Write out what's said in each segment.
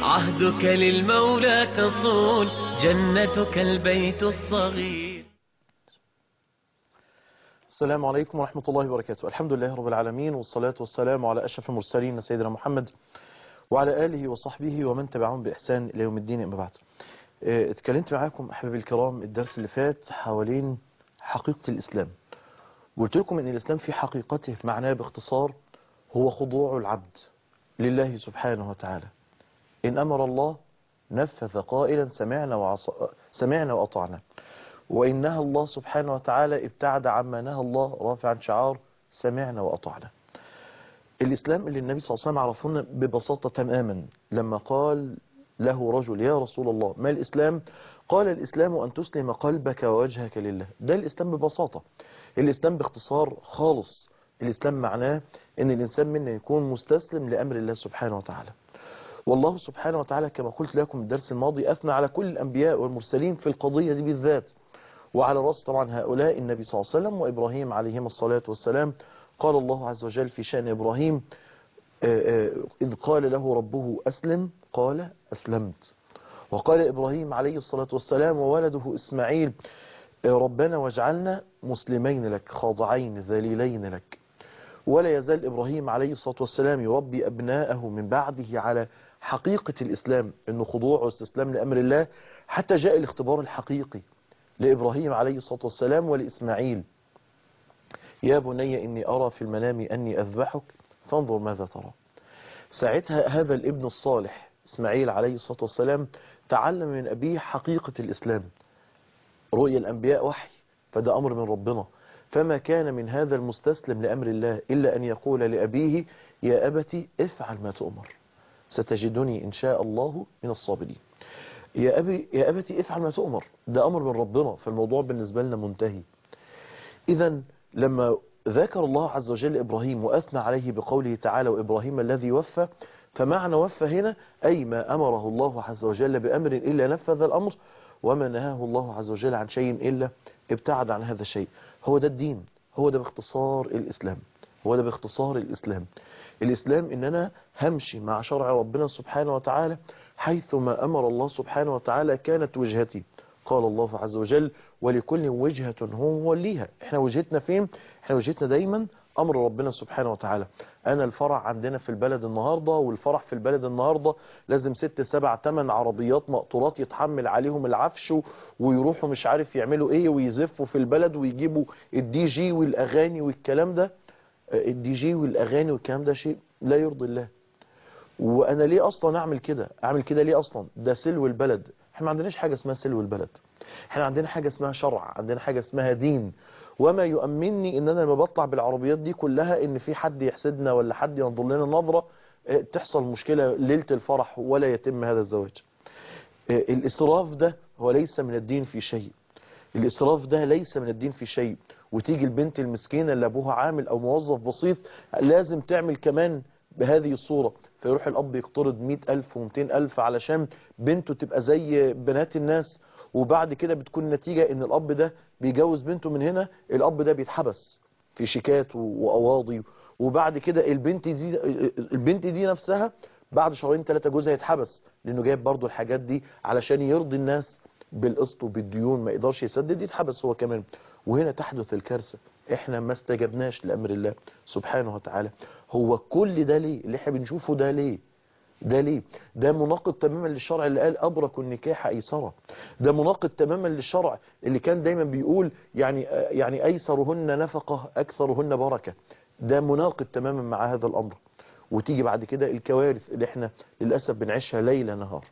عهدك للمولى تصون جنتك البيت الصغير السلام عليكم ورحمة الله وبركاته الحمد لله رب العالمين والصلاة والسلام على أشرف المرسلين سيدنا محمد وعلى آله وصحبه ومن تبعهم بإحسان إلى يوم الدين أما بعد اه، اتكلمت معاكم أحبابي الكرام الدرس اللي فات حوالين حقيقة الإسلام وقلت لكم أن الإسلام في حقيقته معناه باختصار هو خضوع العبد لله سبحانه وتعالى إن أمر الله نفذ قائلا سمعنا, وعص... سمعنا وأطعنا وإن نهى الله سبحانه وتعالى ابتعد عما نهى الله رافعا شعار سمعنا وأطعنا الإسلام اللي النبي صلى الله عليه وسلم عرفونا ببساطة تماما لما قال له رجل يا رسول الله ما الإسلام قال الإسلام أن تسلم قلبك ووجهك لله ده الإسلام ببساطة الإسلام باختصار خالص الإسلام معناه أن الإنسان منا يكون مستسلم لأمر الله سبحانه وتعالى والله سبحانه وتعالى كما قلت لكم الدرس الماضي أثنى على كل الأنبياء والمرسلين في القضية دي بالذات وعلى رأس طبعا هؤلاء النبي صلى الله عليه وسلم وإبراهيم عليهما الصلاة والسلام قال الله عز وجل في شأن إبراهيم آه، آه، إذ قال له ربه أسلم قال أسلمت وقال إبراهيم عليه الصلاة والسلام وولده إسماعيل آه، ربنا واجعلنا مسلمين لك خاضعين ذليلين لك ولا يزال إبراهيم عليه الصلاة والسلام يربي أبناءه من بعده على حقيقة الإسلام أنه خضوع واستسلام لأمر الله حتى جاء الاختبار الحقيقي لإبراهيم عليه الصلاة والسلام ولإسماعيل يا بني إني أرى في المنام أني أذبحك فانظر ماذا ترى ساعتها هذا الابن الصالح إسماعيل عليه الصلاة والسلام تعلم من أبيه حقيقة الإسلام رؤيا الأنبياء وحي فده أمر من ربنا فما كان من هذا المستسلم لأمر الله إلا أن يقول لأبيه يا أبتي افعل ما تؤمر ستجدني إن شاء الله من الصابرين يا أبي يا أبتي افعل ما تؤمر ده أمر من ربنا فالموضوع بالنسبة لنا منتهي إذا لما ذكر الله عز وجل إبراهيم وأثنى عليه بقوله تعالى وإبراهيم الذي وفى فمعنى وفى هنا أي ما أمره الله عز وجل بأمر إلا نفذ الأمر وما نهاه الله عز وجل عن شيء إلا ابتعد عن هذا الشيء هو ده الدين هو ده باختصار الإسلام هو ده باختصار الإسلام الإسلام إن أنا همشي مع شرع ربنا سبحانه وتعالى حيثما أمر الله سبحانه وتعالى كانت وجهتي قال الله عز وجل ولكل وجهة هو موليها احنا وجهتنا فين احنا وجهتنا دايما امر ربنا سبحانه وتعالى انا الفرع عندنا في البلد النهاردة والفرح في البلد النهاردة لازم ست سبع تمن عربيات مقطورات يتحمل عليهم العفش ويروحوا مش عارف يعملوا ايه ويزفوا في البلد ويجيبوا الدي جي والاغاني والكلام ده الدي جي والاغاني والكلام ده شيء لا يرضي الله وانا ليه اصلا اعمل كده اعمل كده ليه اصلا ده سلو البلد احنا ما عندناش حاجة اسمها سلو البلد احنا عندنا حاجة اسمها شرع عندنا حاجة اسمها دين وما يؤمنني ان انا لما بطلع بالعربيات دي كلها ان في حد يحسدنا ولا حد ينظر لنا نظرة اه، تحصل مشكلة ليلة الفرح ولا يتم هذا الزواج اه، الاسراف ده هو ليس من الدين في شيء الإسراف ده ليس من الدين في شيء وتيجي البنت المسكينة اللي أبوها عامل أو موظف بسيط لازم تعمل كمان بهذه الصورة فيروح الأب يقترض مئة ألف ومتين ألف علشان بنته تبقى زي بنات الناس وبعد كده بتكون النتيجة ان الأب ده بيجوز بنته من هنا الأب ده بيتحبس في شيكات وقواضي وبعد كده البنت دي البنت دي نفسها بعد شهرين ثلاثة جوزها يتحبس لأنه جايب برضو الحاجات دي علشان يرضي الناس بالقسط وبالديون ما يقدرش يسدد يتحبس هو كمان وهنا تحدث الكارثة احنا ما استجبناش لأمر الله سبحانه وتعالى هو كل ده ليه اللي احنا بنشوفه ده ليه ده ليه ده مناقض تماما للشرع اللي قال أبرك النكاح أيسرة ده مناقض تماما للشرع اللي كان دايما بيقول يعني يعني أيسرهن نفقة أكثرهن بركة ده مناقض تماما مع هذا الأمر وتيجي بعد كده الكوارث اللي احنا للأسف بنعيشها ليل نهار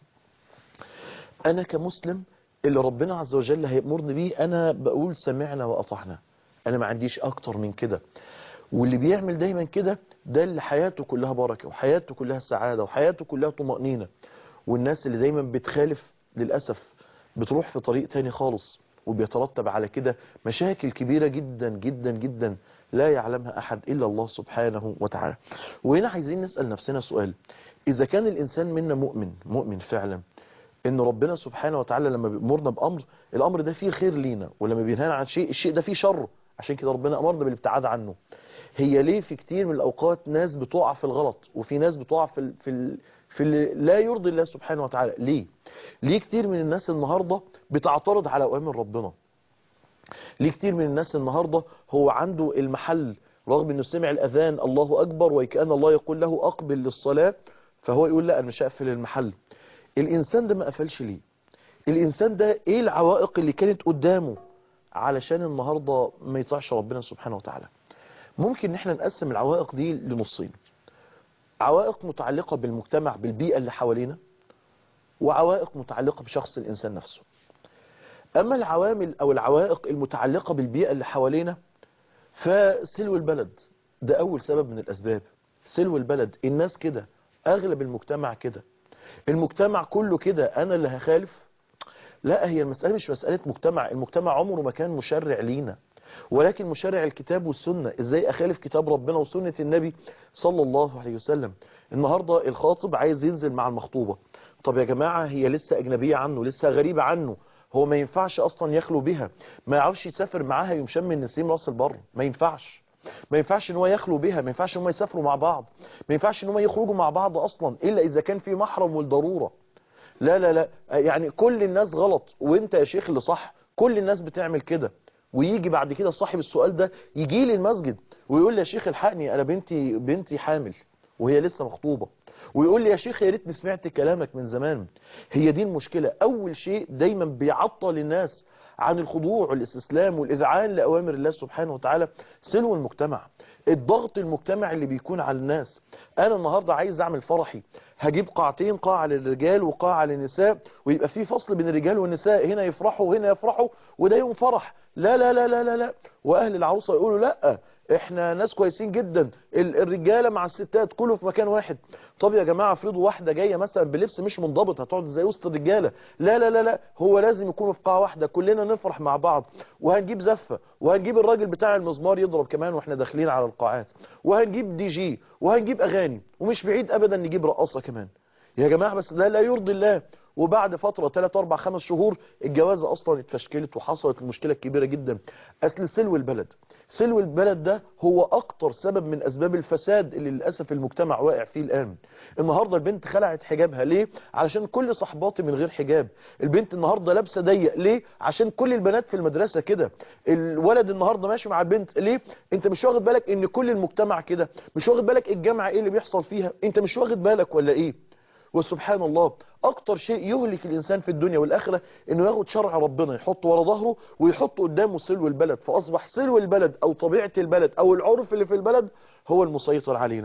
أنا كمسلم اللي ربنا عز وجل هيأمرني بيه أنا بقول سمعنا وأطعنا أنا ما عنديش أكتر من كده واللي بيعمل دايما كده ده اللي حياته كلها بركة وحياته كلها سعادة وحياته كلها طمأنينة والناس اللي دايما بتخالف للأسف بتروح في طريق تاني خالص وبيترتب على كده مشاكل كبيرة جدا جدا جدا لا يعلمها أحد إلا الله سبحانه وتعالى وهنا عايزين نسأل نفسنا سؤال إذا كان الإنسان منا مؤمن مؤمن فعلا ان ربنا سبحانه وتعالى لما بيأمرنا بأمر الأمر ده فيه خير لينا ولما بينهانا عن شيء الشيء ده فيه شر عشان كده ربنا أمرنا بالابتعاد عنه هي ليه في كتير من الأوقات ناس بتقع في الغلط وفي ناس بتقع في ال... في ال... في اللي لا يرضي الله سبحانه وتعالى ليه ليه كتير من الناس النهاردة بتعترض على أوامر ربنا ليه كتير من الناس النهاردة هو عنده المحل رغم انه سمع الاذان الله اكبر وكأن الله يقول له اقبل للصلاة فهو يقول لا انا مش هقفل المحل الانسان ده ما قفلش ليه الانسان ده ايه العوائق اللي كانت قدامه علشان النهاردة ما يطيعش ربنا سبحانه وتعالى ممكن ان احنا نقسم العوائق دي لنصين عوائق متعلقة بالمجتمع بالبيئة اللي حوالينا وعوائق متعلقة بشخص الانسان نفسه اما العوامل او العوائق المتعلقة بالبيئة اللي حوالينا فسلو البلد ده اول سبب من الاسباب سلو البلد الناس كده اغلب المجتمع كده المجتمع كله كده انا اللي هخالف لا هي المسألة مش مسألة مجتمع المجتمع عمره ما كان مشرع لينا ولكن مشرع الكتاب والسنة ازاي اخالف كتاب ربنا وسنة النبي صلى الله عليه وسلم النهاردة الخاطب عايز ينزل مع المخطوبة طب يا جماعة هي لسه اجنبية عنه لسه غريبة عنه هو ما ينفعش اصلا يخلو بها ما يعرفش يسافر معاها يوم شم النسيم راس البر ما ينفعش ما ينفعش ان هو يخلو بها ما ينفعش ان هم يسافروا مع بعض ما ينفعش ان هم يخرجوا مع بعض اصلا الا اذا كان في محرم والضرورة لا لا لا يعني كل الناس غلط وانت يا شيخ اللي صح كل الناس بتعمل كده ويجي بعد كده صاحب السؤال ده يجي لي المسجد ويقول لي يا شيخ الحقني انا بنتي بنتي حامل وهي لسه مخطوبة ويقول لي يا شيخ يا ريتني سمعت كلامك من زمان هي دي المشكلة اول شيء دايما بيعطل الناس عن الخضوع والاستسلام والإذعان لأوامر الله سبحانه وتعالى سلو المجتمع الضغط المجتمع اللي بيكون على الناس أنا النهاردة عايز أعمل فرحي هجيب قاعتين قاعة للرجال وقاعة للنساء ويبقى في فصل بين الرجال والنساء هنا يفرحوا وهنا يفرحوا وده يوم فرح لا لا لا لا لا لا وأهل العروسة يقولوا لا احنا ناس كويسين جدا الرجالة مع الستات كله في مكان واحد طب يا جماعة افرضوا واحدة جاية مثلا بلبس مش منضبط هتقعد زي وسط الرجالة لا لا لا لا هو لازم يكونوا في قاعة واحدة كلنا نفرح مع بعض وهنجيب زفة وهنجيب الراجل بتاع المزمار يضرب كمان واحنا داخلين على القاعات وهنجيب دي جي وهنجيب اغاني ومش بعيد ابدا نجيب رقاصة كمان يا جماعة بس ده لا يرضي الله وبعد فترة 3 4 5 شهور الجوازة اصلا اتفشكلت وحصلت المشكلة الكبيرة جدا اصل سلو البلد سلو البلد ده هو اكتر سبب من اسباب الفساد اللي للاسف المجتمع واقع فيه الان النهاردة البنت خلعت حجابها ليه علشان كل صحباتي من غير حجاب البنت النهاردة لابسة ضيق ليه عشان كل البنات في المدرسة كده الولد النهاردة ماشي مع البنت ليه انت مش واخد بالك ان كل المجتمع كده مش واخد بالك الجامعة ايه اللي بيحصل فيها انت مش واخد بالك ولا ايه وسبحان الله اكتر شيء يهلك الانسان في الدنيا والاخره انه ياخد شرع ربنا يحطه ورا ظهره ويحط قدامه سلو البلد فاصبح سلو البلد او طبيعه البلد او العرف اللي في البلد هو المسيطر علينا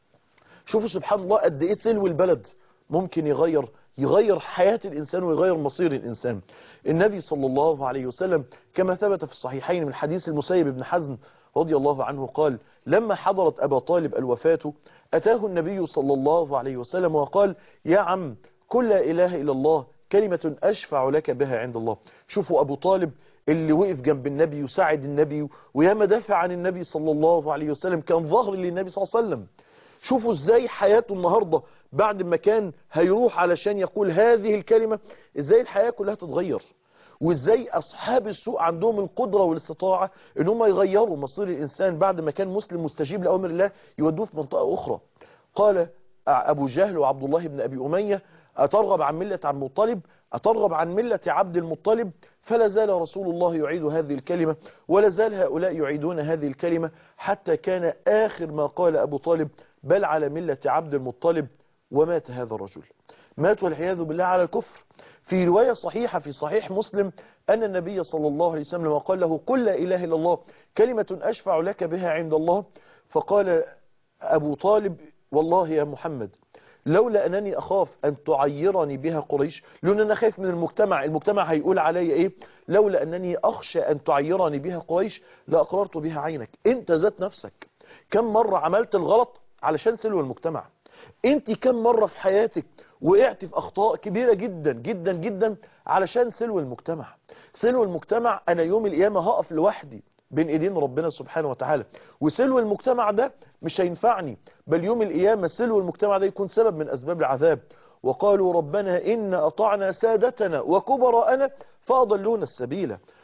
شوفوا سبحان الله قد ايه سلو البلد ممكن يغير يغير حياة الإنسان ويغير مصير الإنسان النبي صلى الله عليه وسلم كما ثبت في الصحيحين من حديث المسيب بن حزم رضي الله عنه قال لما حضرت أبا طالب الوفاة أتاه النبي صلى الله عليه وسلم وقال يا عم كل لا إله إلا الله كلمة أشفع لك بها عند الله شوفوا أبو طالب اللي وقف جنب النبي وساعد النبي وياما دافع عن النبي صلى الله عليه وسلم كان ظهر للنبي صلى الله عليه وسلم شوفوا ازاي حياته النهاردة بعد ما كان هيروح علشان يقول هذه الكلمة ازاي الحياة كلها تتغير وازاي اصحاب السوء عندهم القدرة والاستطاعة ان هم يغيروا مصير الانسان بعد ما كان مسلم مستجيب لأمر الله يودوه في منطقة اخرى قال ابو جهل وعبد الله بن ابي امية اترغب عن ملة عن المطلب اترغب عن ملة عبد المطلب فلا زال رسول الله يعيد هذه الكلمة ولا زال هؤلاء يعيدون هذه الكلمة حتى كان آخر ما قال أبو طالب بل على ملة عبد المطلب ومات هذا الرجل مات والعياذ بالله على الكفر في رواية صحيحة في صحيح مسلم أن النبي صلى الله عليه وسلم قال له قل لا إله إلا الله كلمة أشفع لك بها عند الله فقال أبو طالب والله يا محمد لولا أنني أخاف أن تعيرني بها قريش لأن أنا خايف من المجتمع المجتمع هيقول علي إيه لولا أنني أخشى أن تعيرني بها قريش لأقررت بها عينك أنت ذات نفسك كم مرة عملت الغلط علشان سلو المجتمع أنت كم مرة في حياتك وقعت في أخطاء كبيرة جدا جدا جدا علشان سلو المجتمع سلو المجتمع أنا يوم القيامة هقف لوحدي بين ايدين ربنا سبحانه وتعالى وسلو المجتمع ده مش هينفعني بل يوم القيامة سلو المجتمع ده يكون سبب من أسباب العذاب وقالوا ربنا إن أطعنا سادتنا وكبراءنا فأضلونا السبيل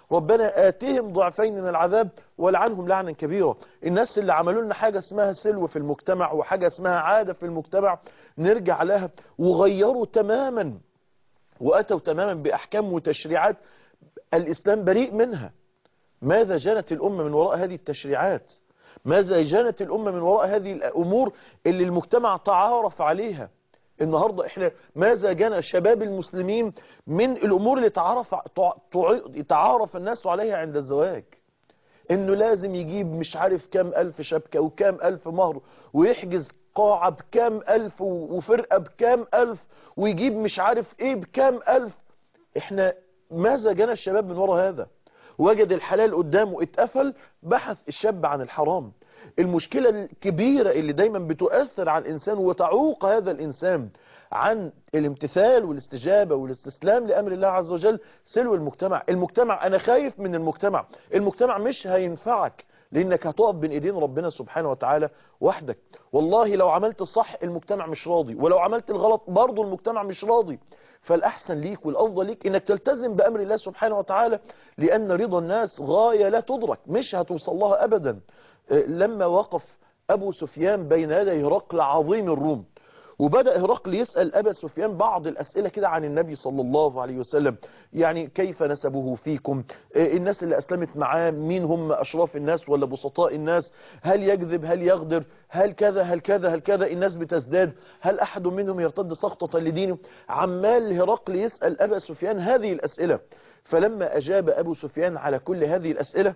ربنا آتهم ضعفين من العذاب ولعنهم لعنا كبيرا الناس اللي عملوا لنا حاجة اسمها سلو في المجتمع وحاجة اسمها عادة في المجتمع نرجع لها وغيروا تماما وأتوا تماما بأحكام وتشريعات الإسلام بريء منها ماذا جنت الأمة من وراء هذه التشريعات ماذا جنت الأمة من وراء هذه الأمور اللي المجتمع تعارف عليها النهاردة احنا ماذا جنى شباب المسلمين من الأمور اللي تعارف, تعارف الناس عليها عند الزواج انه لازم يجيب مش عارف كام ألف شبكة وكام ألف مهر ويحجز قاعة بكام ألف وفرقة بكام ألف ويجيب مش عارف ايه بكام ألف احنا ماذا جنى الشباب من وراء هذا وجد الحلال قدامه اتقفل بحث الشاب عن الحرام المشكلة الكبيرة اللي دايما بتؤثر على الإنسان وتعوق هذا الإنسان عن الامتثال والاستجابة والاستسلام لأمر الله عز وجل سلو المجتمع المجتمع أنا خايف من المجتمع المجتمع مش هينفعك لأنك هتقف بين إيدين ربنا سبحانه وتعالى وحدك والله لو عملت الصح المجتمع مش راضي ولو عملت الغلط برضه المجتمع مش راضي فالأحسن ليك والأفضل ليك إنك تلتزم بأمر الله سبحانه وتعالى لأن رضا الناس غاية لا تدرك مش هتوصل لها أبدا لما وقف أبو سفيان بين يدي هرقل عظيم الروم وبدأ هرقل يسأل أبا سفيان بعض الأسئلة كده عن النبي صلى الله عليه وسلم يعني كيف نسبه فيكم الناس اللي أسلمت معاه مين هم أشراف الناس ولا بسطاء الناس هل يكذب هل يغدر هل كذا هل كذا هل كذا الناس بتزداد هل أحد منهم يرتد سخطة لدينه عمال هرقل يسأل أبا سفيان هذه الأسئلة فلما أجاب أبو سفيان على كل هذه الأسئلة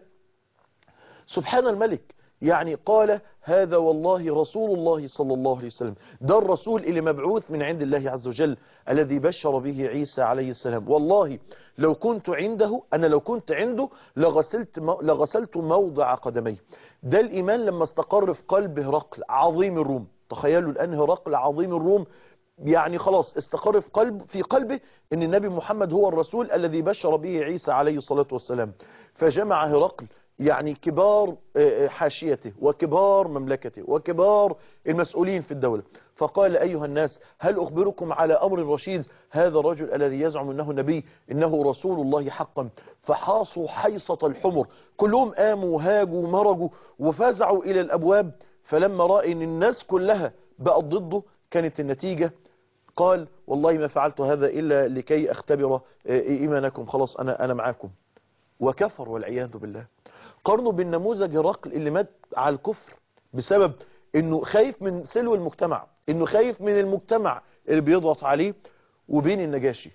سبحان الملك يعني قال هذا والله رسول الله صلى الله عليه وسلم ده الرسول اللي مبعوث من عند الله عز وجل الذي بشر به عيسى عليه السلام والله لو كنت عنده أنا لو كنت عنده لغسلت, لغسلت موضع قدمي ده الإيمان لما استقر في قلب هرقل عظيم الروم تخيلوا الآن هرقل عظيم الروم يعني خلاص استقر في قلب في قلبه ان النبي محمد هو الرسول الذي بشر به عيسى عليه الصلاة والسلام فجمع هرقل يعني كبار حاشيته وكبار مملكته وكبار المسؤولين في الدولة فقال أيها الناس هل أخبركم على أمر رشيد هذا الرجل الذي يزعم أنه نبي إنه رسول الله حقا فحاصوا حيصة الحمر كلهم قاموا وهاجوا ومرجوا وفزعوا إلى الأبواب فلما رأى أن الناس كلها بقت ضده كانت النتيجة قال والله ما فعلت هذا إلا لكي أختبر إيمانكم خلاص أنا, أنا معاكم وكفر والعياذ بالله قارنوا بالنموذج هرقل اللي مات على الكفر بسبب انه خايف من سلو المجتمع انه خايف من المجتمع اللي بيضغط عليه وبين النجاشي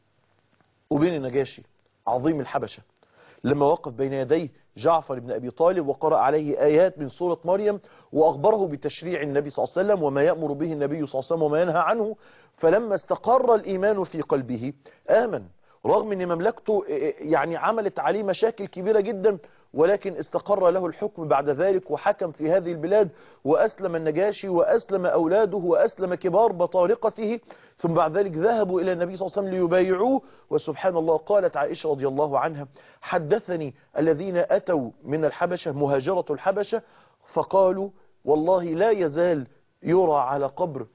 وبين النجاشي عظيم الحبشة لما وقف بين يديه جعفر بن أبي طالب وقرأ عليه آيات من سورة مريم وأخبره بتشريع النبي صلى الله عليه وسلم وما يأمر به النبي صلى الله عليه وسلم وما ينهى عنه فلما استقر الإيمان في قلبه آمن رغم ان مملكته يعني عملت عليه مشاكل كبيرة جدا ولكن استقر له الحكم بعد ذلك وحكم في هذه البلاد وأسلم النجاشي وأسلم أولاده وأسلم كبار بطارقته ثم بعد ذلك ذهبوا إلى النبي صلى الله عليه وسلم ليبايعوه وسبحان الله قالت عائشة رضي الله عنها حدثني الذين أتوا من الحبشة مهاجرة الحبشة فقالوا والله لا يزال يرى على قبر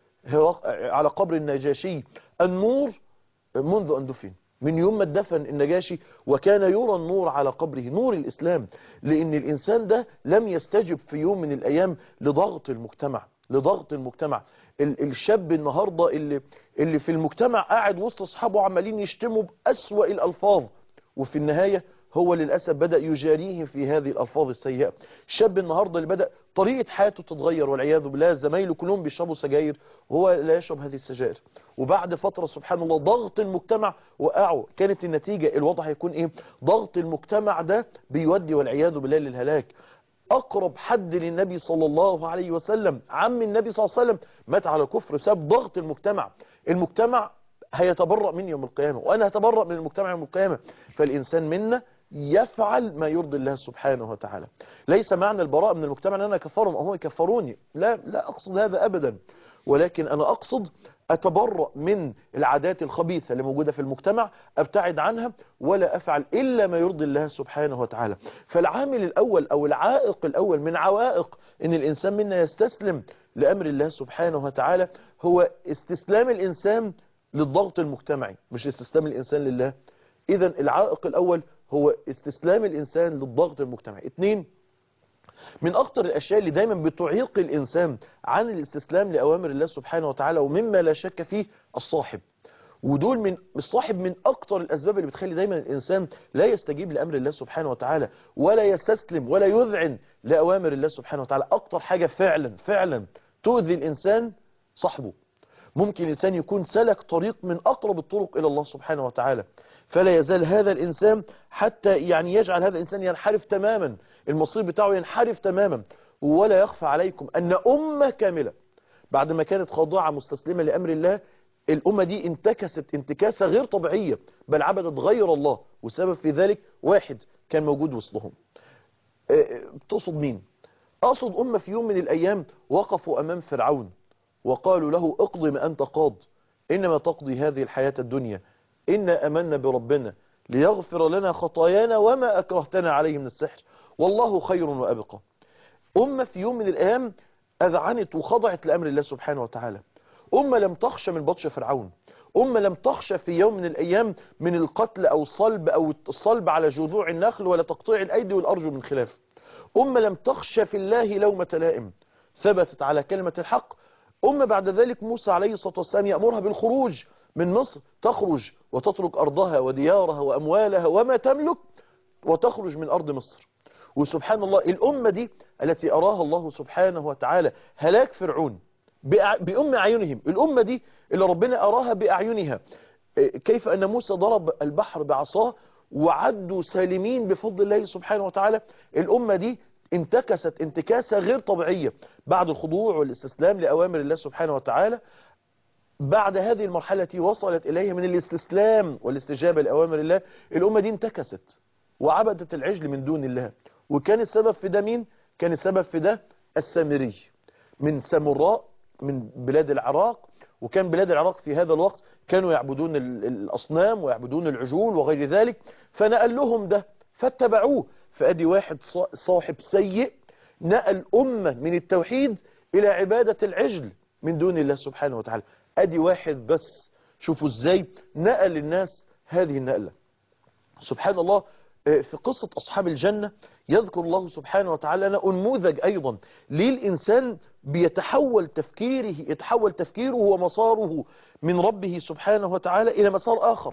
على قبر النجاشي النور منذ أن دفن من يوم ما اتدفن النجاشي وكان يرى النور على قبره نور الإسلام لأن الإنسان ده لم يستجب في يوم من الأيام لضغط المجتمع لضغط المجتمع الشاب النهاردة اللي, اللي في المجتمع قاعد وسط أصحابه عمالين يشتموا بأسوأ الألفاظ وفي النهاية هو للأسف بدأ يجاريهم في هذه الألفاظ السيئة الشاب النهاردة اللي بدأ طريقة حياته تتغير والعياذ بالله زمايله كلهم بيشربوا سجاير وهو لا يشرب هذه السجائر وبعد فترة سبحان الله ضغط المجتمع وقعوا كانت النتيجة الوضع هيكون ايه ضغط المجتمع ده بيودي والعياذ بالله للهلاك أقرب حد للنبي صلى الله عليه وسلم عم النبي صلى الله عليه وسلم مات على كفر بسبب ضغط المجتمع المجتمع هيتبرأ من يوم القيامة وأنا هتبرأ من المجتمع يوم القيامة فالإنسان منا يفعل ما يرضي الله سبحانه وتعالى ليس معنى البراء من المجتمع أن أنا كفرهم أو هم يكفروني لا, لا أقصد هذا أبدا ولكن أنا أقصد أتبرأ من العادات الخبيثة اللي موجودة في المجتمع أبتعد عنها ولا أفعل إلا ما يرضي الله سبحانه وتعالى فالعامل الأول أو العائق الأول من عوائق أن الإنسان منا يستسلم لأمر الله سبحانه وتعالى هو استسلام الإنسان للضغط المجتمعي مش استسلام الإنسان لله إذا العائق الأول هو استسلام الإنسان للضغط المجتمعي اتنين من أكتر الأشياء اللي دايما بتعيق الإنسان عن الاستسلام لأوامر الله سبحانه وتعالى ومما لا شك فيه الصاحب ودول من الصاحب من أكتر الأسباب اللي بتخلي دايما الإنسان لا يستجيب لأمر الله سبحانه وتعالى ولا يستسلم ولا يذعن لأوامر الله سبحانه وتعالى أكتر حاجة فعلا فعلا تؤذي الإنسان صاحبه ممكن الإنسان يكون سلك طريق من أقرب الطرق إلى الله سبحانه وتعالى فلا يزال هذا الإنسان حتى يعني يجعل هذا الإنسان ينحرف تماما المصير بتاعه ينحرف تماما ولا يخفى عليكم أن أمة كاملة بعد ما كانت خاضعة مستسلمة لأمر الله الأمة دي انتكست انتكاسة غير طبيعية بل عبدت غير الله وسبب في ذلك واحد كان موجود وسطهم اه، تقصد مين أقصد أمة في يوم من الأيام وقفوا أمام فرعون وقالوا له اقضي ما أنت قاض إنما تقضي هذه الحياة الدنيا إنا أمنا بربنا ليغفر لنا خطايانا وما أكرهتنا عليه من السحر والله خير وأبقى أمة في يوم من الأيام أذعنت وخضعت لأمر الله سبحانه وتعالى أمة لم تخشى من بطش فرعون أمة لم تخشى في يوم من الأيام من القتل أو الصلب أو الصلب على جذوع النخل ولا تقطيع الأيدي والأرجل من خلاف أمة لم تخشى في الله لومة لائم ثبتت على كلمة الحق أمة بعد ذلك موسى عليه الصلاة والسلام يأمرها بالخروج من مصر تخرج وتترك أرضها وديارها وأموالها وما تملك وتخرج من أرض مصر وسبحان الله الأمة دي التي أراها الله سبحانه وتعالى هلاك فرعون بأع- بأم أعينهم الأمة دي اللي ربنا أراها بأعينها إيه، كيف أن موسى ضرب البحر بعصاه وعدوا سالمين بفضل الله سبحانه وتعالى الأمة دي انتكست انتكاسة غير طبيعية بعد الخضوع والاستسلام لأوامر الله سبحانه وتعالى بعد هذه المرحلة التي وصلت إليها من الاستسلام والاستجابة لأوامر الله الأمة دي انتكست وعبدت العجل من دون الله وكان السبب في ده مين؟ كان السبب في ده السامري من سامراء من بلاد العراق وكان بلاد العراق في هذا الوقت كانوا يعبدون ال- الأصنام ويعبدون العجول وغير ذلك فنقل لهم ده فاتبعوه فأدي واحد صا- صاحب سيء نقل أمة من التوحيد إلى عبادة العجل من دون الله سبحانه وتعالى أدي واحد بس شوفوا ازاي نقل الناس هذه النقلة سبحان الله آه، في قصة أصحاب الجنة يذكر الله سبحانه وتعالى لنا أنموذج أيضا ليه الإنسان بيتحول تفكيره يتحول تفكيره ومساره من ربه سبحانه وتعالى إلى مسار آخر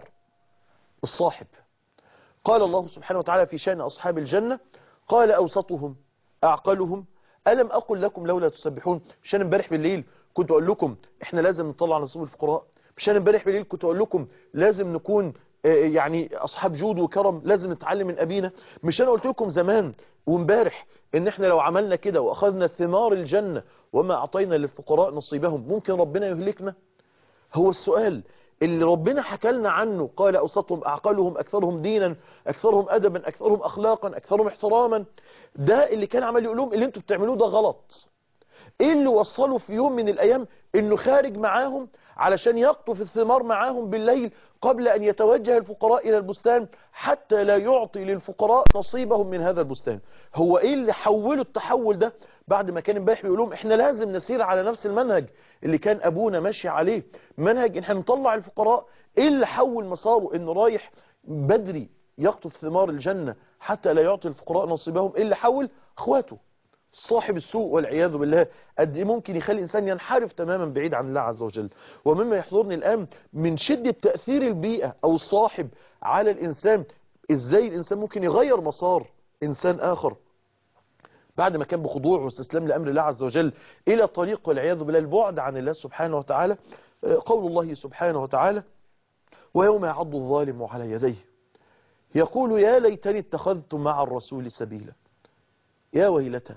الصاحب قال الله سبحانه وتعالى في شأن أصحاب الجنة قال أوسطهم أعقلهم ألم أقل لكم لولا تسبحون مش أنا امبارح بالليل كنت أقول لكم إحنا لازم نطلع نصيب الفقراء مش أنا امبارح بالليل كنت أقول لكم لازم نكون آه، يعني أصحاب جود وكرم لازم نتعلم من أبينا مش أنا قلت لكم زمان وامبارح إن إحنا لو عملنا كده وأخذنا ثمار الجنة وما أعطينا للفقراء نصيبهم ممكن ربنا يهلكنا هو السؤال اللي ربنا حكى لنا عنه قال أوسطهم أعقلهم أكثرهم دينا أكثرهم أدبا أكثرهم أخلاقا أكثرهم احتراما ده اللي كان عمال يقول لهم اللي انتوا بتعملوه ده غلط ايه اللي وصله في يوم من الايام انه خارج معاهم علشان يقطف الثمار معاهم بالليل قبل ان يتوجه الفقراء الى البستان حتى لا يعطي للفقراء نصيبهم من هذا البستان هو ايه اللي حوله التحول ده بعد ما كان امبارح بيقول لهم احنا لازم نسير على نفس المنهج اللي كان ابونا ماشي عليه منهج ان احنا نطلع الفقراء ايه اللي حول مساره انه رايح بدري يقطف ثمار الجنة حتى لا يعطي الفقراء نصيبهم ايه اللي حول اخواته صاحب السوء والعياذ بالله قد ايه ممكن يخلي الانسان ينحرف تماما بعيد عن الله عز وجل ومما يحضرني الان من شدة تأثير البيئة او الصاحب على الانسان ازاي الانسان ممكن يغير مسار انسان اخر بعد ما كان بخضوع واستسلام لامر الله عز وجل الى طريق والعياذ بالله البعد عن الله سبحانه وتعالى آه، قول الله سبحانه وتعالى ويوم يعض الظالم على يديه يقول يا ليتني اتخذت مع الرسول سبيلا يا ويلتى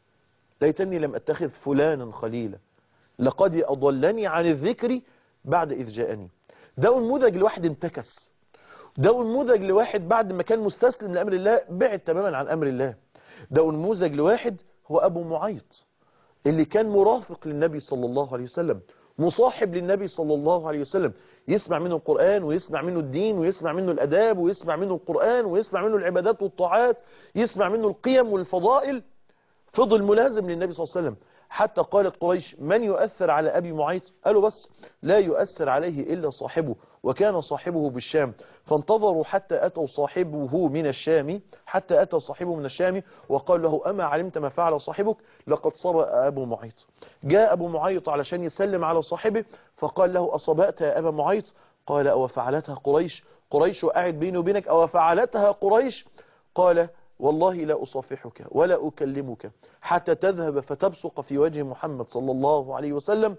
ليتني لم أتخذ فلانا خليلا لقد أضلني عن الذكر بعد إذ جاءني ده نموذج لواحد انتكس ده نموذج لواحد بعد ما كان مستسلم لأمر الله بعد تماما عن أمر الله ده نموذج لواحد هو أبو معيط اللي كان مرافق للنبي صلى الله عليه وسلم مصاحب للنبي صلى الله عليه وسلم يسمع منه القرآن ويسمع منه الدين ويسمع منه الأداب ويسمع منه القرآن ويسمع منه العبادات والطاعات يسمع منه القيم والفضائل فضل ملازم للنبي صلى الله عليه وسلم حتى قالت قريش من يؤثر على أبي معيط قالوا بس لا يؤثر عليه إلا صاحبه وكان صاحبه بالشام فانتظروا حتى أتوا صاحبه من الشام حتى أتى صاحبه من الشام وقال له أما علمت ما فعل صاحبك لقد صبأ أبو معيط جاء أبو معيط علشان يسلم على صاحبه فقال له أصبأت يا أبا معيط قال أو فعلتها قريش قريش وقعد بيني وبينك أو فعلتها قريش قال والله لا أصافحك ولا أكلمك حتى تذهب فتبصق في وجه محمد صلى الله عليه وسلم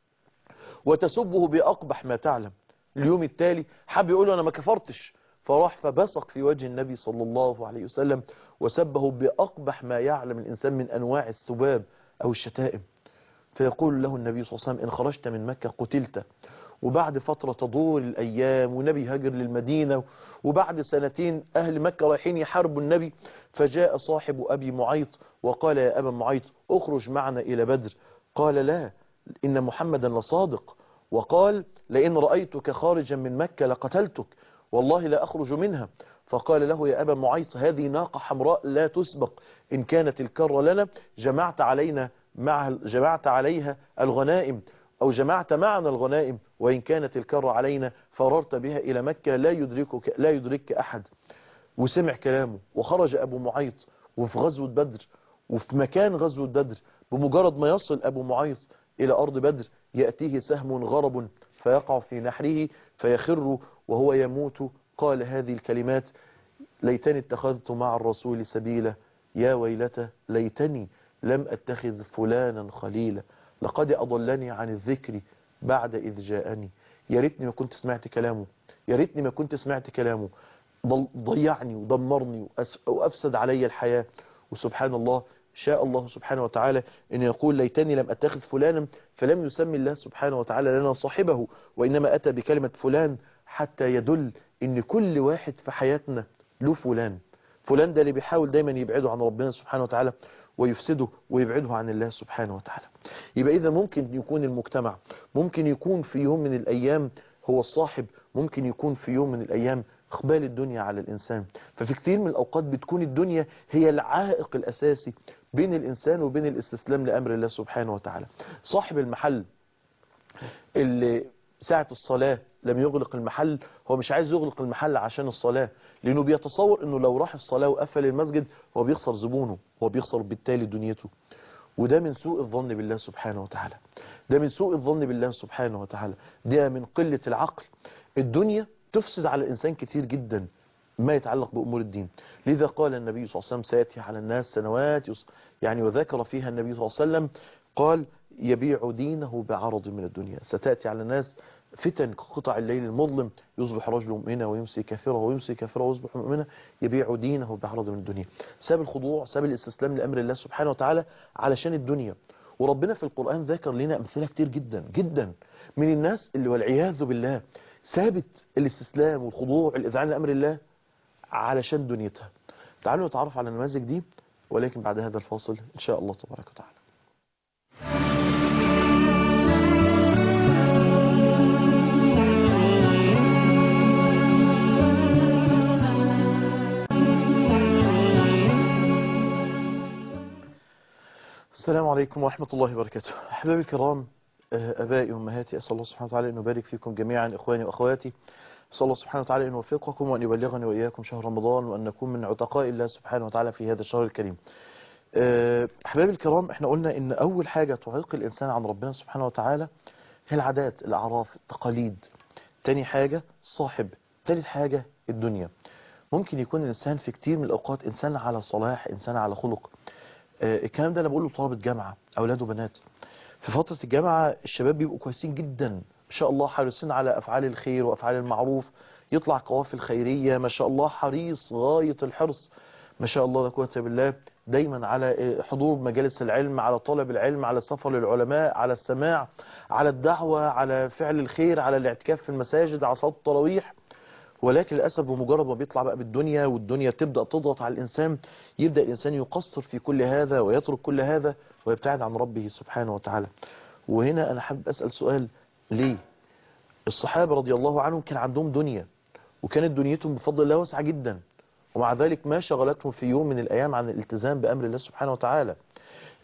وتسبه بأقبح ما تعلم اليوم التالي حب يقول له أنا ما كفرتش فراح فبصق في وجه النبي صلى الله عليه وسلم وسبه بأقبح ما يعلم الإنسان من أنواع السباب أو الشتائم فيقول له النبي صلى الله عليه وسلم إن خرجت من مكة قتلت وبعد فترة تدور الأيام ونبي هاجر للمدينة وبعد سنتين أهل مكة رايحين يحاربوا النبي فجاء صاحب أبي معيط وقال يا أبا معيط اخرج معنا إلى بدر قال لا إن محمدا لصادق وقال لئن رأيتك خارجا من مكة لقتلتك والله لا أخرج منها فقال له يا أبا معيط هذه ناقة حمراء لا تسبق إن كانت الكرة لنا جمعت علينا مع جمعت عليها الغنائم أو جمعت معنا الغنائم وإن كانت الكرة علينا فررت بها إلى مكة لا يدركك لا يدركك أحد وسمع كلامه وخرج أبو معيط وفي غزوة بدر وفي مكان غزوة بدر بمجرد ما يصل أبو معيط إلى أرض بدر يأتيه سهم غرب فيقع في نحره فيخر وهو يموت قال هذه الكلمات ليتني اتخذت مع الرسول سبيلا يا ويلتى ليتني لم أتخذ فلانا خليلا لقد أضلني عن الذكر بعد إذ جاءني يا ريتني ما كنت سمعت كلامه يا ريتني ما كنت سمعت كلامه ضل- ضيعني ودمرني وأس- وأفسد علي الحياة وسبحان الله شاء الله سبحانه وتعالى أن يقول ليتني لم أتخذ فلانا فلم يسمي الله سبحانه وتعالى لنا صاحبه وإنما أتى بكلمة فلان حتى يدل أن كل واحد في حياتنا له فلان فلان ده اللي بيحاول دايما يبعده عن ربنا سبحانه وتعالى ويفسده ويبعده عن الله سبحانه وتعالى يبقى إذا ممكن يكون المجتمع ممكن يكون في يوم من الأيام هو الصاحب ممكن يكون في يوم من الأيام إقبال الدنيا على الإنسان ففي كتير من الأوقات بتكون الدنيا هي العائق الأساسي بين الإنسان وبين الاستسلام لأمر الله سبحانه وتعالى صاحب المحل اللي ساعة الصلاة لم يغلق المحل هو مش عايز يغلق المحل عشان الصلاة لأنه بيتصور أنه لو راح الصلاة وقفل المسجد هو بيخسر زبونه هو بيخسر بالتالي دنيته وده من سوء الظن بالله سبحانه وتعالى ده من سوء الظن بالله سبحانه وتعالى ده من قلة العقل الدنيا تفسد على الإنسان كتير جدا ما يتعلق بأمور الدين لذا قال النبي صلى الله عليه وسلم سيأتي على الناس سنوات يص... يعني وذكر فيها النبي صلى الله عليه وسلم قال يبيع دينه بعرض من الدنيا ستأتي على الناس فتن كقطع الليل المظلم يصبح رجل مؤمنا ويمسي كافرا ويمسي كافرا ويصبح مؤمنا يبيع دينه بعرض من الدنيا ساب الخضوع ساب الاستسلام لأمر الله سبحانه وتعالى علشان الدنيا وربنا في القرآن ذكر لنا أمثلة كتير جدا جدا من الناس اللي والعياذ بالله ثابت الاستسلام والخضوع والإذعان لأمر الله علشان دنيتها تعالوا نتعرف على النماذج دي ولكن بعد هذا الفاصل إن شاء الله تبارك وتعالى السلام عليكم ورحمة الله وبركاته أحبابي الكرام آه، أبائي وأمهاتي أسأل الله سبحانه وتعالى أن يبارك فيكم جميعا إخواني وأخواتي أسأل الله سبحانه وتعالى أن يوفقكم وأن يبلغني وإياكم شهر رمضان وأن نكون من عتقاء الله سبحانه وتعالى في هذا الشهر الكريم آه، أحبابي الكرام احنا قلنا أن أول حاجة تعيق الإنسان عن ربنا سبحانه وتعالى هي العادات الأعراف التقاليد تاني حاجة الصاحب تالت حاجة الدنيا ممكن يكون الإنسان في كتير من الأوقات إنسان على صلاح إنسان على خلق آه، الكلام ده أنا بقوله لطلبة جامعة أولاد وبنات في فترة الجامعة الشباب بيبقوا كويسين جدا ما شاء الله حريصين على أفعال الخير وأفعال المعروف يطلع قوافل خيرية ما شاء الله حريص غاية الحرص ما شاء الله لا قوة إلا بالله دايما على حضور مجالس العلم على طلب العلم على السفر للعلماء على السماع على الدعوة على فعل الخير على الاعتكاف في المساجد على صلاة التراويح ولكن للأسف بمجرد ما بيطلع بقى بالدنيا والدنيا تبدأ تضغط على الإنسان يبدأ الإنسان يقصر في كل هذا ويترك كل هذا ويبتعد عن ربه سبحانه وتعالى وهنا أنا حابب أسأل سؤال ليه الصحابة رضي الله عنهم كان عندهم دنيا وكانت دنيتهم بفضل الله واسعة جدا ومع ذلك ما شغلتهم في يوم من الأيام عن الالتزام بأمر الله سبحانه وتعالى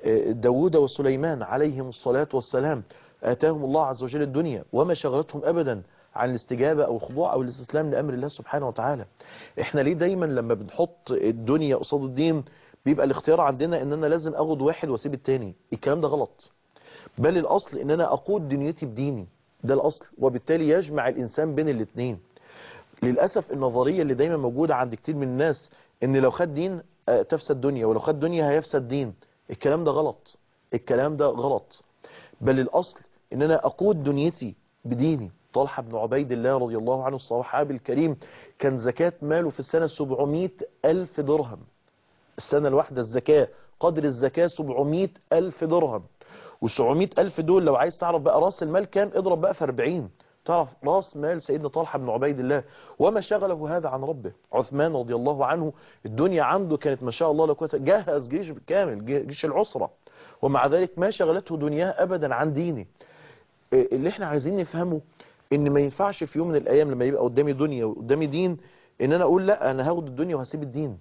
داود وسليمان عليهم الصلاة والسلام آتاهم الله عز وجل الدنيا وما شغلتهم أبدا عن الاستجابة أو الخضوع أو الاستسلام لأمر الله سبحانه وتعالى احنا ليه دايما لما بنحط الدنيا قصاد الدين بيبقى الاختيار عندنا ان انا لازم اخد واحد واسيب التاني الكلام ده غلط بل الاصل ان انا اقود دنيتي بديني ده الاصل وبالتالي يجمع الانسان بين الاثنين للأسف النظرية اللي دايما موجودة عند كتير من الناس ان لو خد دين آه، تفسد دنيا ولو خد دنيا هيفسد دين الكلام ده غلط الكلام ده غلط بل الأصل ان انا اقود دنيتي بديني طلحة بن عبيد الله رضي الله عنه الصحابي الكريم كان زكاة ماله في السنة 700 ألف درهم السنة الواحدة الزكاة قدر الزكاة 700 ألف درهم و700 ألف دول لو عايز تعرف بقى راس المال كام اضرب بقى في 40 تعرف راس مال سيدنا طلحة بن عبيد الله وما شغله هذا عن ربه عثمان رضي الله عنه الدنيا عنده كانت ما شاء الله لو كنت جهز جيش بالكامل جيش العسرة ومع ذلك ما شغلته دنياه أبدا عن دينه اللي احنا عايزين نفهمه ان ما ينفعش في يوم من الايام لما يبقى قدامي دنيا وقدامي دين ان انا اقول لا انا هاخد الدنيا وهسيب الدين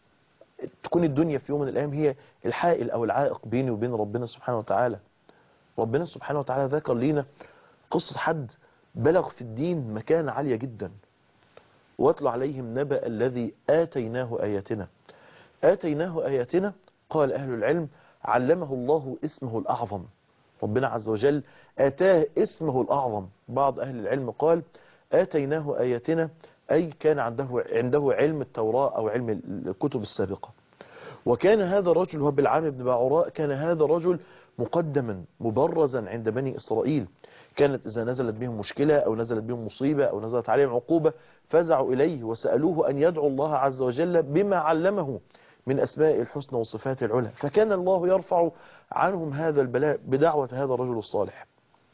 تكون الدنيا في يوم من الايام هي الحائل او العائق بيني وبين ربنا سبحانه وتعالى ربنا سبحانه وتعالى ذكر لينا قصة حد بلغ في الدين مكانة عالية جدا واتل عليهم نبأ الذي آتيناه آياتنا آتيناه آياتنا قال أهل العلم علمه الله اسمه الأعظم ربنا عز وجل آتاه اسمه الأعظم بعض أهل العلم قال آتيناه آياتنا أي كان عنده عنده علم التوراة أو علم الكتب السابقة وكان هذا الرجل هو بالعام بن باعوراء كان هذا الرجل مقدما مبرزا عند بني إسرائيل كانت إذا نزلت بهم مشكلة أو نزلت بهم مصيبة أو نزلت عليهم عقوبة فزعوا إليه وسألوه أن يدعو الله عز وجل بما علمه من أسماء الحسنى وصفات العلى فكان الله يرفع عنهم هذا البلاء بدعوة هذا الرجل الصالح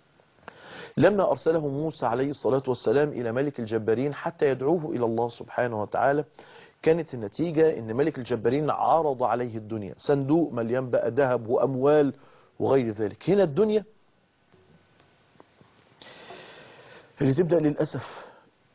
لما أرسله موسى عليه الصلاة والسلام إلى ملك الجبارين حتى يدعوه إلى الله سبحانه وتعالى كانت النتيجة ان ملك الجبارين عرض عليه الدنيا صندوق مليان بقى ذهب وأموال وغير ذلك هنا الدنيا اللي تبدأ للأسف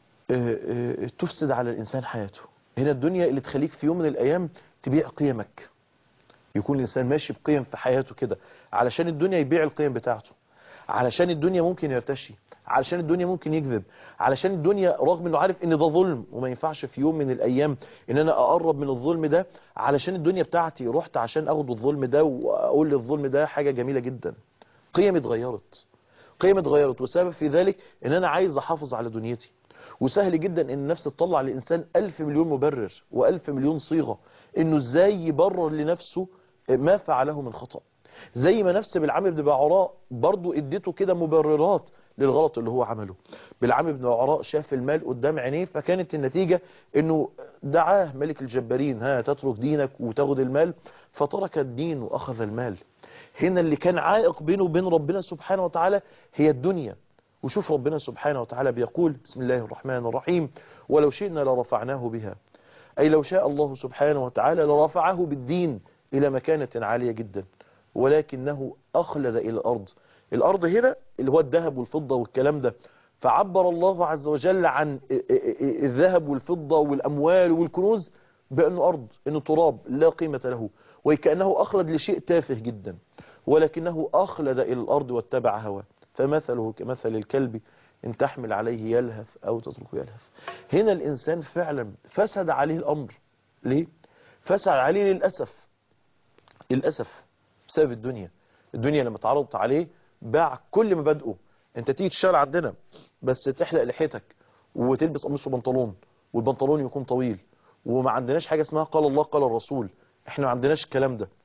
تفسد على الإنسان حياته هنا الدنيا اللي تخليك في يوم من الأيام تبيع قيمك يكون الإنسان ماشي بقيم في حياته كده علشان الدنيا يبيع القيم بتاعته علشان الدنيا ممكن يرتشي علشان الدنيا ممكن يكذب علشان الدنيا رغم انه عارف ان ده ظلم وما ينفعش في يوم من الايام ان انا اقرب من الظلم ده علشان الدنيا بتاعتي رحت عشان اخد الظلم ده واقول للظلم ده حاجة جميلة جدا قيم اتغيرت قيم اتغيرت وسبب في ذلك ان انا عايز احافظ على دنيتي وسهل جدا ان النفس تطلع للانسان الف مليون مبرر والف مليون صيغة انه ازاي يبرر لنفسه ما فعله من خطأ زي ما نفس بالعام بن باعوراء برضو اديته كده مبررات للغلط اللي هو عمله بالعام بن باعوراء شاف المال قدام عينيه فكانت النتيجة انه دعاه ملك الجبارين ها تترك دينك وتاخد المال فترك الدين واخذ المال هنا اللي كان عائق بينه وبين ربنا سبحانه وتعالى هي الدنيا وشوف ربنا سبحانه وتعالى بيقول بسم الله الرحمن الرحيم ولو شئنا لرفعناه بها أي لو شاء الله سبحانه وتعالى لرفعه بالدين إلى مكانة عالية جدا ولكنه أخلد إلى الأرض الأرض هنا اللي هو الذهب والفضة والكلام ده فعبر الله عز وجل عن الذهب والفضة والأموال والكنوز بأنه أرض أنه تراب لا قيمة له وكأنه أخلد لشيء تافه جدا ولكنه أخلد إلى الأرض واتبع هواه فمثله كمثل الكلب إن تحمل عليه يلهث أو تتركه يلهث هنا الإنسان فعلا فسد عليه الأمر ليه؟ فسد عليه للأسف للأسف بسبب الدنيا الدنيا لما تعرضت عليه باع كل مبادئه انت تيجي تشتغل عندنا بس تحلق لحيتك وتلبس قميص وبنطلون والبنطلون يكون طويل وما عندناش حاجة اسمها قال الله قال الرسول احنا ما عندناش الكلام ده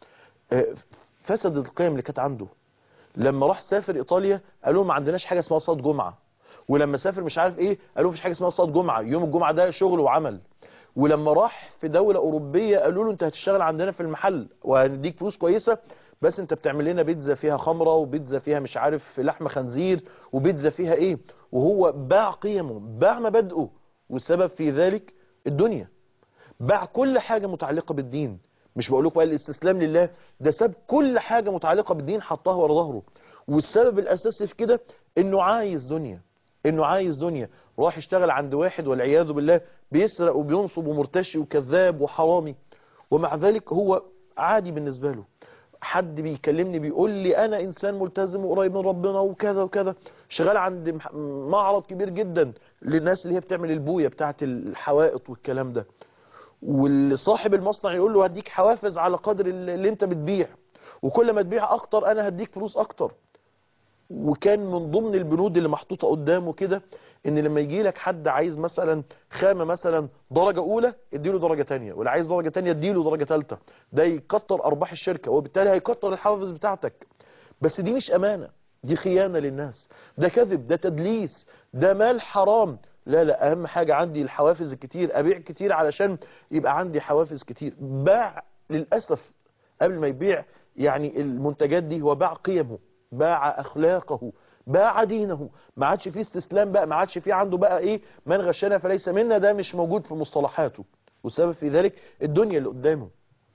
فسد القيم اللي كانت عنده لما راح سافر ايطاليا قالوا ما عندناش حاجة اسمها صلاة جمعة ولما سافر مش عارف ايه قالوا مفيش حاجة اسمها صلاة جمعة يوم الجمعة ده شغل وعمل ولما راح في دولة أوروبية قالوا له انت هتشتغل عندنا في المحل وهنديك فلوس كويسة بس انت بتعمل لنا بيتزا فيها خمرة وبيتزا فيها مش عارف لحمة خنزير وبيتزا فيها ايه وهو باع قيمه باع مبادئه والسبب في ذلك الدنيا باع كل حاجة متعلقة بالدين مش بقول لكم بقى الاستسلام لله ده ساب كل حاجة متعلقة بالدين حطها ورا ظهره والسبب الأساسي في كده انه عايز دنيا انه عايز دنيا راح يشتغل عند واحد والعياذ بالله بيسرق وبينصب ومرتشي وكذاب وحرامي ومع ذلك هو عادي بالنسبة له حد بيكلمني بيقول لي انا انسان ملتزم وقريب من ربنا وكذا وكذا شغال عند مح- معرض كبير جدا للناس اللي هي بتعمل البويه بتاعت الحوائط والكلام ده والصاحب المصنع يقول له هديك حوافز على قدر اللي اللي انت بتبيع وكل ما تبيع اكتر انا هديك فلوس اكتر وكان من ضمن البنود اللي محطوطة قدامه كده ان لما يجي لك حد عايز مثلا خامة مثلا درجة اولى اديله درجة تانية واللي عايز درجة تانية اديله درجة تالتة ده يكتر ارباح الشركة وبالتالي هيكتر الحوافز بتاعتك بس دي مش امانة دي خيانة للناس ده كذب ده تدليس ده مال حرام لا لا اهم حاجة عندي الحوافز الكتير ابيع كتير علشان يبقى عندي حوافز كتير باع للأسف قبل ما يبيع يعني المنتجات دي هو باع قيمه باع اخلاقه باع دينه ما عادش فيه استسلام بقى ما عادش فيه عنده بقى ايه من غشنا فليس منا ده مش موجود في مصطلحاته والسبب في ذلك الدنيا اللي قدامه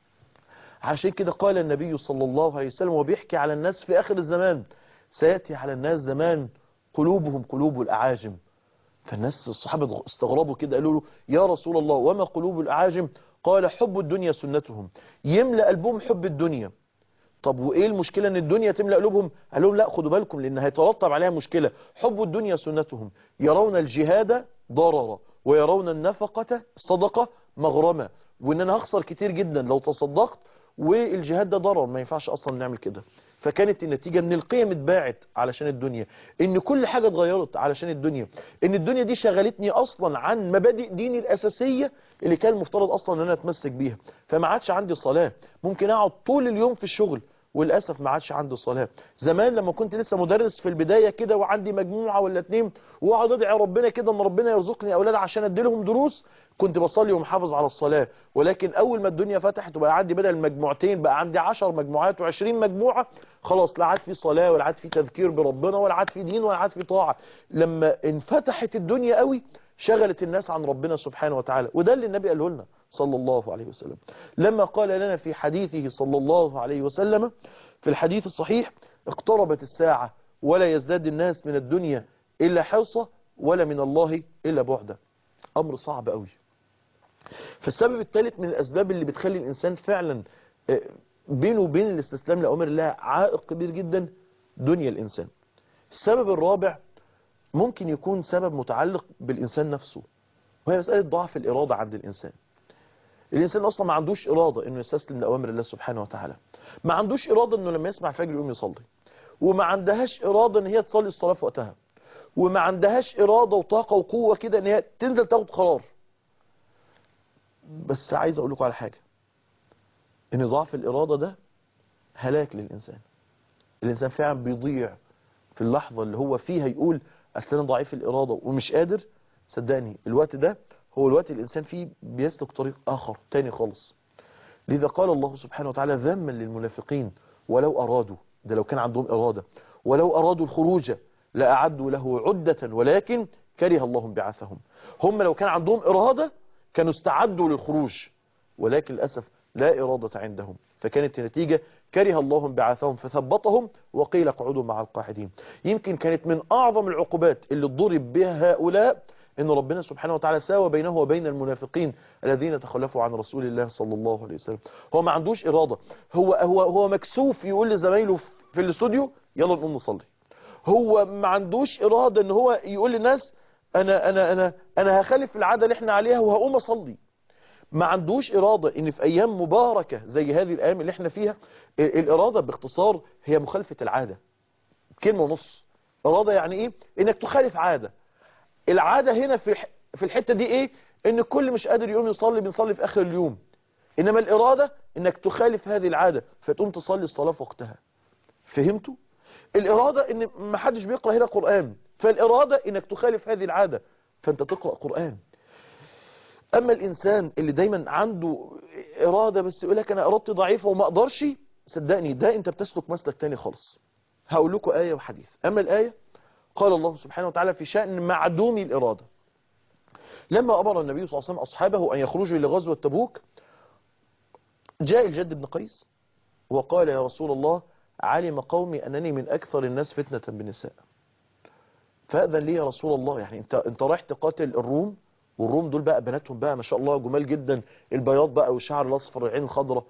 عشان كده قال النبي صلى الله عليه وسلم وبيحكي على الناس في آخر الزمان سيأتي على الناس زمان قلوبهم قلوب الأعاجم فالناس الصحابة استغربوا كده قالوا له يا رسول الله وما قلوب الأعاجم قال حب الدنيا سنتهم يملأ قلبهم حب الدنيا طب وايه المشكلة ان الدنيا تملأ قلوبهم قال لهم لا خدوا بالكم لان هيترتب عليها مشكلة حب الدنيا سنتهم يرون الجهاد ضررا ويرون النفقة صدقة مغرمة وان انا هخسر كتير جدا لو تصدقت والجهاد ده ضرر ما ينفعش اصلا نعمل كده فكانت النتيجة ان القيم اتباعت علشان الدنيا ان كل حاجة اتغيرت علشان الدنيا ان الدنيا دي شغلتني اصلا عن مبادئ ديني الاساسية اللي كان المفترض اصلا ان انا اتمسك بيها فما عادش عندي صلاة ممكن اقعد طول اليوم في الشغل وللاسف ما عادش عندي صلاة زمان لما كنت لسه مدرس في البداية كده وعندي مجموعة ولا اتنين واقعد ادعي ربنا كده ان ربنا يرزقني اولاد عشان ادي لهم دروس كنت بصلي ومحافظ على الصلاة ولكن اول ما الدنيا فتحت وبقى عندي بدل المجموعتين بقى عندي 10 مجموعات و20 مجموعة خلاص لا عاد في صلاة ولا عاد في تذكير بربنا ولا عاد في دين ولا عاد في طاعة لما انفتحت الدنيا قوي شغلت الناس عن ربنا سبحانه وتعالى وده اللي النبي قاله لنا صلى الله عليه وسلم لما قال لنا في حديثه صلى الله عليه وسلم في الحديث الصحيح اقتربت الساعة ولا يزداد الناس من الدنيا إلا حرصة ولا من الله إلا بعدا أمر صعب قوي فالسبب الثالث من الأسباب اللي بتخلي الإنسان فعلا آه، بينه وبين الاستسلام لأمر الله عائق كبير جدا دنيا الإنسان السبب الرابع ممكن يكون سبب متعلق بالإنسان نفسه وهي مسألة ضعف الإرادة عند الإنسان الإنسان أصلا ما عندوش إرادة إنه يستسلم لأوامر الله سبحانه وتعالى ما عندوش إرادة إنه لما يسمع الفجر يقوم يصلي وما عندهاش إرادة إن هي تصلي الصلاة في وقتها وما عندهاش إرادة وطاقة وقوة كده إن هي تنزل تاخد قرار بس عايز أقول لكم على حاجة إن ضعف الإرادة ده هلاك للإنسان الإنسان فعلا بيضيع في اللحظة اللي هو فيها يقول أصل أنا ضعيف الإرادة ومش قادر صدقني الوقت ده هو الوقت الإنسان فيه بيسلك طريق آخر تاني خالص لذا قال الله سبحانه وتعالى ذما للمنافقين ولو أرادوا ده لو كان عندهم إرادة ولو أرادوا الخروج لأعدوا له عدة ولكن كره الله بعثهم هم لو كان عندهم إرادة كانوا استعدوا للخروج ولكن للأسف لا إرادة عندهم فكانت النتيجة كره الله بعثهم فثبطهم وقيل اقعدوا مع القاعدين يمكن كانت من أعظم العقوبات اللي ضرب بها هؤلاء ان ربنا سبحانه وتعالى ساوى بينه وبين المنافقين الذين تخلفوا عن رسول الله صلى الله عليه وسلم هو ما عندوش إرادة هو هو هو مكسوف يقول لزمايله في الاستوديو يلا نقوم نصلي هو ما عندوش إرادة ان هو يقول للناس انا انا انا انا هخالف العادة اللي احنا عليها وهقوم اصلي ما عندوش إرادة ان في ايام مباركة زي هذه الايام اللي احنا فيها الإرادة باختصار هي مخالفة العادة كلمة ونص إرادة يعني ايه انك تخالف عادة العادة هنا في في الحتة دي ايه ان الكل مش قادر يقوم يصلي بنصلي في اخر اليوم انما الارادة انك تخالف هذه العادة فتقوم تصلي الصلاة في وقتها فهمتوا الارادة ان ما حدش بيقرأ هنا قرآن فالارادة انك تخالف هذه العادة فانت تقرأ قرآن اما الانسان اللي دايما عنده ارادة بس يقول لك انا ارادتي ضعيفة وما اقدرش صدقني ده انت بتسلك مسلك تاني خالص هقول لكم آية وحديث اما الآية قال الله سبحانه وتعالى في شأن معدوم الإرادة لما أمر النبي صلى الله عليه وسلم أصحابه أن يخرجوا لغزوة تبوك جاء الجد بن قيس وقال يا رسول الله علم قومي أنني من أكثر الناس فتنة بالنساء فأذن لي يا رسول الله يعني انت, انت رايح تقاتل الروم والروم دول بقى بناتهم بقى ما شاء الله جمال جدا البياض بقى والشعر الأصفر العين الخضراء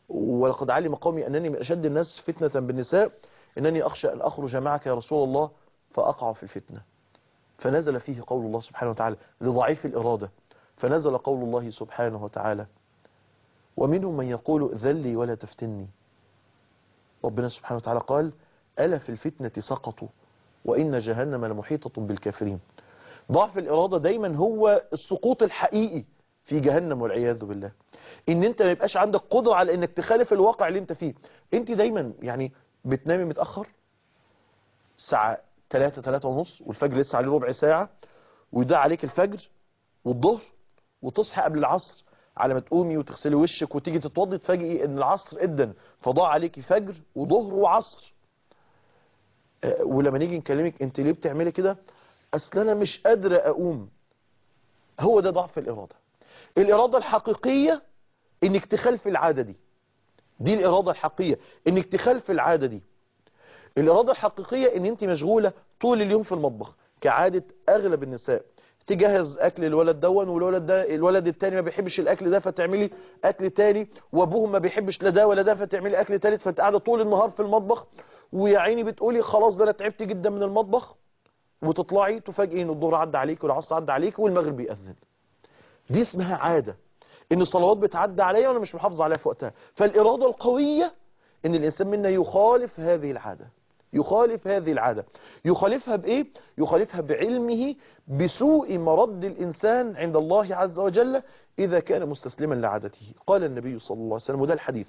ولقد علم قومي أنني من أشد الناس فتنة بالنساء إنني أخشى أن أخرج معك يا رسول الله فأقع في الفتنة فنزل فيه قول الله سبحانه وتعالى لضعيف الإرادة فنزل قول الله سبحانه وتعالى ومنهم من يقول ذلي ولا تفتني ربنا سبحانه وتعالى قال ألا في الفتنة سقطوا وإن جهنم لمحيطة بالكافرين ضعف الإرادة دايما هو السقوط الحقيقي في جهنم والعياذ بالله ان انت ما يبقاش عندك قدرة على انك تخالف الواقع اللي انت فيه انت دايما يعني بتنامي متأخر الساعة 3 3 ونص والفجر لسه عليه ربع ساعة ويضيع عليك الفجر والظهر وتصحى قبل العصر على ما تقومي وتغسلي وشك وتيجي تتوضي تفاجئي ان العصر ادن فضاع عليكي فجر وظهر وعصر آه، ولما نيجي نكلمك انت ليه بتعملي كده اصل انا مش قادره اقوم هو ده ضعف الاراده الاراده الحقيقيه انك تخالفي العاده دي دي الاراده الحقيقيه انك تخالفي العاده دي الاراده الحقيقيه ان انت مشغوله طول اليوم في المطبخ كعاده اغلب النساء تجهز اكل الولد دون والولد ده الولد التاني ما بيحبش الاكل ده فتعملي اكل تاني وابوهم ما بيحبش لا ده ولا ده فتعملي اكل تالت فتقعد طول النهار في المطبخ ويا عيني بتقولي خلاص ده انا تعبت جدا من المطبخ وتطلعي تفاجئي ان الظهر عدى عليك والعصر عدى عليك والمغرب بيأذن دي اسمها عادة ان الصلوات بتعدى عليا وانا مش محافظ عليها في وقتها فالإرادة القوية ان الانسان منا يخالف هذه العادة يخالف هذه العادة يخالفها بإيه؟ يخالفها بعلمه بسوء مرد الإنسان عند الله عز وجل إذا كان مستسلما لعادته قال النبي صلى الله عليه وسلم وده الحديث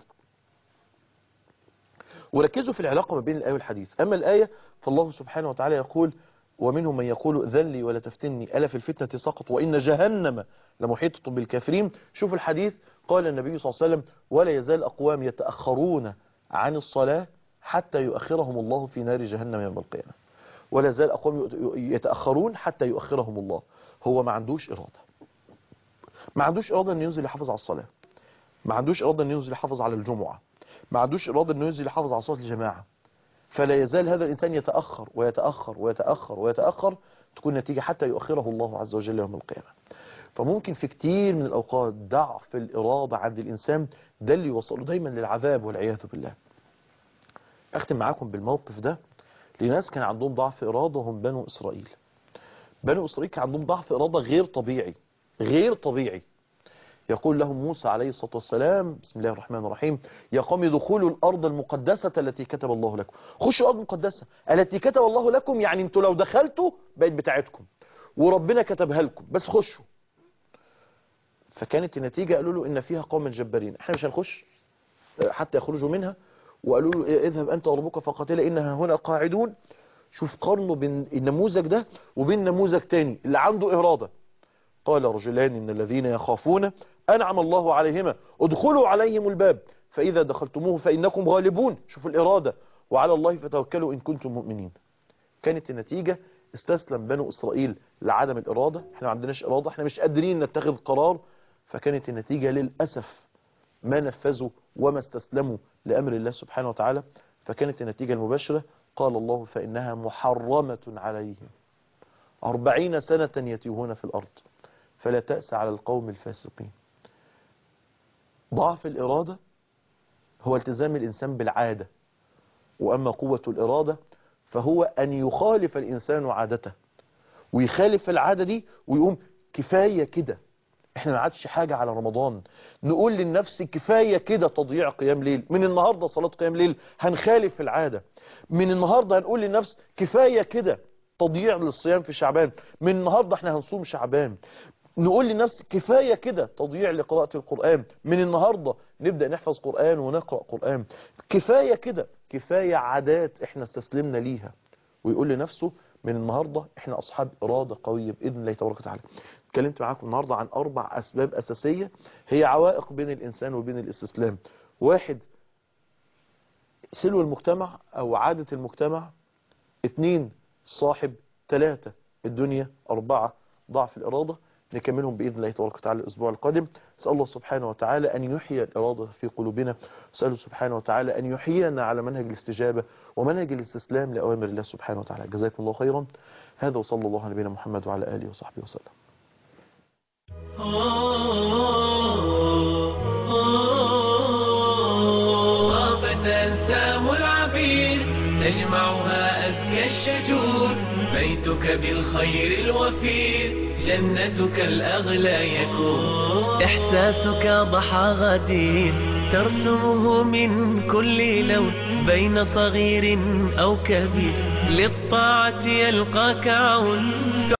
وركزوا في العلاقة ما بين الآية والحديث أما الآية فالله سبحانه وتعالى يقول ومنهم من يقول ذلي ولا تفتني ألا في الفتنة سقط وإن جهنم لمحيطة بالكافرين شوف الحديث قال النبي صلى الله عليه وسلم ولا يزال أقوام يتأخرون عن الصلاة حتى يؤخرهم الله في نار جهنم يوم القيامة ولا يزال أقوام يتأخرون حتى يؤخرهم الله هو ما عندوش إرادة ما عندوش إرادة أن ينزل يحافظ على الصلاة ما عندوش إرادة أن ينزل يحافظ على الجمعة ما عندوش إرادة أنه ينزل يحافظ على صلاة الجماعة فلا يزال هذا الإنسان يتأخر ويتأخر ويتأخر ويتأخر تكون نتيجة حتى يؤخره الله عز وجل يوم القيامة فممكن في كتير من الأوقات ضعف الإرادة عند الإنسان ده اللي يوصله دايما للعذاب والعياذ بالله أختم معاكم بالموقف ده لناس كان عندهم ضعف إرادة هم بنو إسرائيل بنو إسرائيل كان عندهم ضعف إرادة غير طبيعي غير طبيعي يقول لهم موسى عليه الصلاة والسلام بسم الله الرحمن الرحيم يا قوم دخولوا الأرض المقدسة التي كتب الله لكم خشوا الأرض المقدسة التي كتب الله لكم يعني انتوا لو دخلتوا بقت بتاعتكم وربنا كتبها لكم بس خشوا فكانت النتيجة قالوا له إن فيها قوم جبارين احنا مش هنخش حتى يخرجوا منها وقالوا له اذهب أنت وربك فقاتل إنها هنا قاعدون شوف قارنوا بين النموذج ده وبين نموذج تاني اللي عنده إرادة قال رجلان من الذين يخافون أنعم الله عليهما ادخلوا عليهم الباب فإذا دخلتموه فإنكم غالبون شوفوا الإرادة وعلى الله فتوكلوا إن كنتم مؤمنين كانت النتيجة استسلم بنو إسرائيل لعدم الإرادة احنا ما عندناش إرادة احنا مش قادرين نتخذ قرار فكانت النتيجة للأسف ما نفذوا وما استسلموا لأمر الله سبحانه وتعالى فكانت النتيجة المباشرة قال الله فإنها محرمة عليهم أربعين سنة يتيهون في الأرض فلا تأس على القوم الفاسقين ضعف الإرادة هو التزام الإنسان بالعادة وأما قوة الإرادة فهو أن يخالف الإنسان عادته ويخالف العادة دي ويقوم كفاية كده احنا ما عادش حاجة على رمضان نقول للنفس كفاية كده تضييع قيام ليل من النهاردة صلاة قيام ليل هنخالف العادة من النهاردة هنقول للنفس كفاية كده تضييع للصيام في شعبان من النهاردة احنا هنصوم شعبان نقول للناس كفاية كده تضييع لقراءة القرآن من النهاردة نبدأ نحفظ قرآن ونقرأ قرآن كفاية كده كفاية عادات احنا استسلمنا ليها ويقول لنفسه من النهاردة احنا أصحاب إرادة قوية بإذن الله تبارك وتعالى اتكلمت معاكم النهاردة عن أربع أسباب أساسية هي عوائق بين الإنسان وبين الاستسلام واحد سلو المجتمع أو عادة المجتمع اتنين صاحب ثلاثة الدنيا أربعة ضعف الإرادة نكملهم بإذن الله تبارك وتعالى الأسبوع القادم أسأل الله سبحانه وتعالى أن يحيي الإرادة في قلوبنا أسأله سبحانه وتعالى أن يحيينا على منهج الاستجابة ومنهج الاستسلام لأوامر الله سبحانه وتعالى جزاكم الله خيرا هذا وصلى الله على نبينا محمد وعلى آله وصحبه وسلم آه آه آه تجمعها أزكى الشجور بيتك بالخير الوفير جنتك الأغلى يكون إحساسك ضحى غدير ترسمه من كل لون بين صغير أو كبير للطاعة يلقاك عون